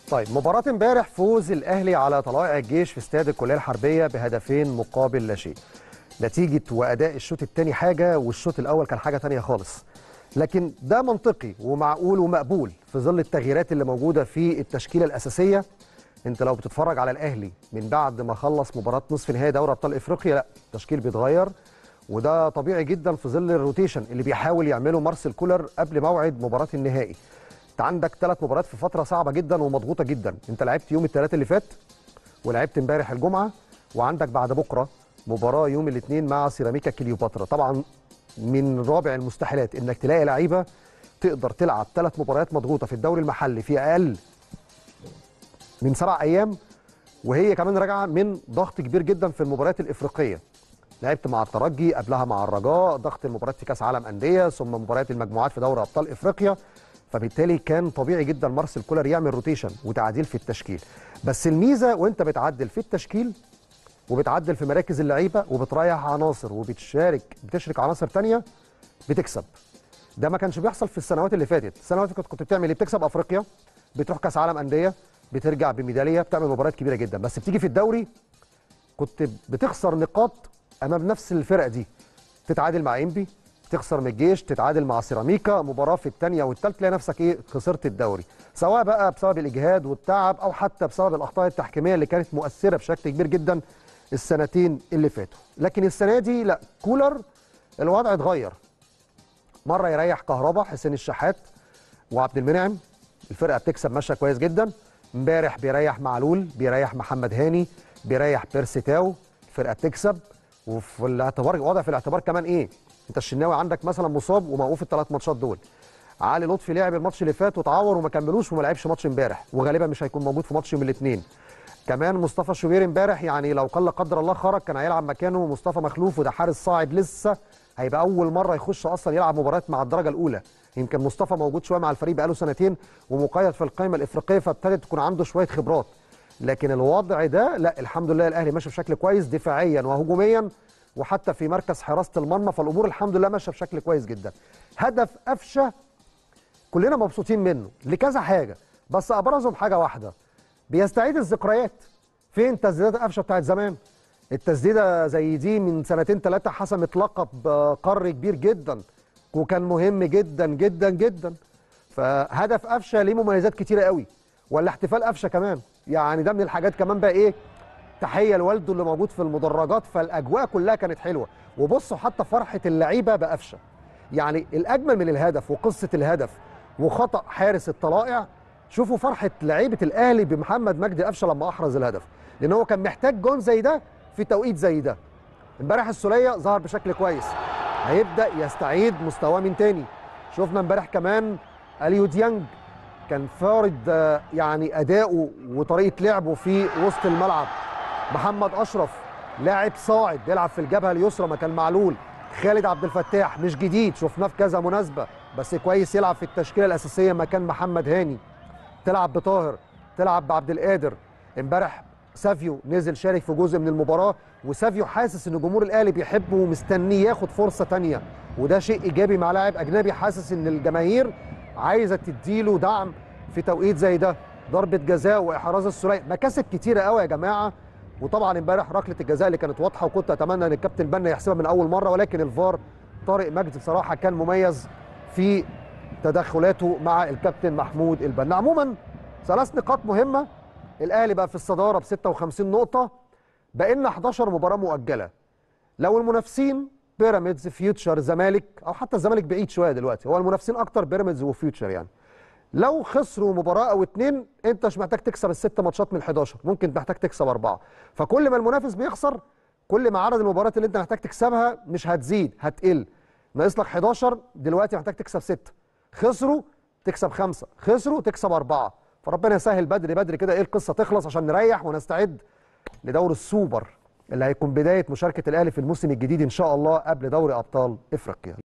طيب مباراة امبارح فوز الأهلي على طلائع الجيش في استاد الكلية الحربية بهدفين مقابل لا شيء. نتيجة وأداء الشوط الثاني حاجة والشوط الأول كان حاجة ثانية خالص. لكن ده منطقي ومعقول ومقبول في ظل التغييرات اللي موجودة في التشكيلة الأساسية. أنت لو بتتفرج على الأهلي من بعد ما خلص مباراة نصف نهائي دوري أبطال إفريقيا لا التشكيل بيتغير وده طبيعي جدا في ظل الروتيشن اللي بيحاول يعمله مارسيل كولر قبل موعد مباراة النهائي. انت عندك ثلاث مباريات في فتره صعبه جدا ومضغوطه جدا انت لعبت يوم الثلاث اللي فات ولعبت امبارح الجمعه وعندك بعد بكره مباراه يوم الاثنين مع سيراميكا كليوباترا طبعا من رابع المستحيلات انك تلاقي لعيبه تقدر تلعب ثلاث مباريات مضغوطه في الدوري المحلي في اقل من سبع ايام وهي كمان راجعه من ضغط كبير جدا في المباريات الافريقيه لعبت مع الترجي قبلها مع الرجاء ضغط المباريات في كاس عالم انديه ثم مباريات المجموعات في دوري ابطال افريقيا فبالتالي كان طبيعي جدا مارسيل كولر يعمل روتيشن وتعديل في التشكيل بس الميزه وانت بتعدل في التشكيل وبتعدل في مراكز اللعيبه وبتريح عناصر وبتشارك بتشرك عناصر ثانيه بتكسب ده ما كانش بيحصل في السنوات اللي فاتت السنوات اللي فاتت كنت بتعمل ايه بتكسب افريقيا بتروح كاس عالم انديه بترجع بميداليه بتعمل مباريات كبيره جدا بس بتيجي في الدوري كنت بتخسر نقاط امام نفس الفرق دي تتعادل مع انبي تخسر من الجيش تتعادل مع سيراميكا مباراه في الثانيه والثالثه تلاقي نفسك ايه خسرت الدوري سواء بقى بسبب الاجهاد والتعب او حتى بسبب الاخطاء التحكيميه اللي كانت مؤثره بشكل كبير جدا السنتين اللي فاتوا لكن السنه دي لا كولر الوضع اتغير مره يريح كهربا حسين الشحات وعبد المنعم الفرقه بتكسب ماشيه كويس جدا امبارح بيريح معلول بيريح محمد هاني بيريح بيرسي تاو الفرقه بتكسب وفي الاعتبار وضع في الاعتبار كمان ايه انت الشناوي عندك مثلا مصاب وموقوف الثلاث ماتشات دول علي لطفي لعب الماتش اللي فات وتعور وما كملوش وما لعبش ماتش امبارح وغالبا مش هيكون موجود في ماتش يوم الاثنين كمان مصطفى شوبير امبارح يعني لو قل قدر الله خرج كان هيلعب مكانه مصطفى مخلوف وده حارس صاعد لسه هيبقى اول مره يخش اصلا يلعب مباريات مع الدرجه الاولى يمكن مصطفى موجود شويه مع الفريق بقاله سنتين ومقيد في القائمه الافريقيه فابتدت تكون عنده شويه خبرات لكن الوضع ده لا الحمد لله الاهلي ماشي بشكل كويس دفاعيا وهجوميا وحتى في مركز حراسه المرمى فالامور الحمد لله ماشيه بشكل كويس جدا. هدف قفشه كلنا مبسوطين منه لكذا حاجه بس ابرزهم حاجه واحده بيستعيد الذكريات. فين تسديدات قفشه بتاعت زمان؟ التسديده زي دي من سنتين ثلاثه حسمت لقب قاري كبير جدا وكان مهم جدا جدا جدا. فهدف قفشه ليه مميزات كتيره قوي ولا احتفال قفشه كمان يعني ده من الحاجات كمان بقى ايه تحيه لوالده اللي موجود في المدرجات فالاجواء كلها كانت حلوه وبصوا حتى فرحه اللعيبه بقفشه يعني الاجمل من الهدف وقصه الهدف وخطا حارس الطلائع شوفوا فرحه لعيبه الاهلي بمحمد مجدي قفشه لما احرز الهدف لان هو كان محتاج جون زي ده في توقيت زي ده امبارح السوليه ظهر بشكل كويس هيبدا يستعيد مستواه من تاني شفنا امبارح كمان اليو ديانج كان فارض يعني اداؤه وطريقه لعبه في وسط الملعب محمد اشرف لاعب صاعد بيلعب في الجبهه اليسرى مكان معلول خالد عبد الفتاح مش جديد شفناه في كذا مناسبه بس كويس يلعب في التشكيله الاساسيه مكان محمد هاني تلعب بطاهر تلعب بعبد القادر امبارح سافيو نزل شارك في جزء من المباراه وسافيو حاسس ان جمهور الاهلي بيحبه ومستنيه ياخد فرصه ثانيه وده شيء ايجابي مع لاعب اجنبي حاسس ان الجماهير عايزه تديله دعم في توقيت زي ده ضربه جزاء واحراز السوليه مكاسب كتيره قوي يا جماعه وطبعا امبارح ركله الجزاء اللي كانت واضحه وكنت اتمنى ان الكابتن بنا يحسبها من اول مره ولكن الفار طارق مجدي بصراحه كان مميز في تدخلاته مع الكابتن محمود البنا عموما ثلاث نقاط مهمه الاهلي بقى في الصداره ب 56 نقطه بقينا 11 مباراه مؤجله لو المنافسين بيراميدز فيوتشر زمالك او حتى الزمالك بعيد شويه دلوقتي هو المنافسين اكتر بيراميدز وفيوتشر يعني لو خسروا مباراه او اتنين انت مش محتاج تكسب الست ماتشات من 11 ممكن محتاج تكسب اربعه فكل ما المنافس بيخسر كل ما عدد المباريات اللي انت محتاج تكسبها مش هتزيد هتقل ناقص لك 11 دلوقتي محتاج تكسب سته خسروا تكسب خمسه خسروا تكسب اربعه فربنا يسهل بدري بدري كده ايه القصه تخلص عشان نريح ونستعد لدور السوبر اللي هيكون بدايه مشاركه الاهلي في الموسم الجديد ان شاء الله قبل دوري ابطال افريقيا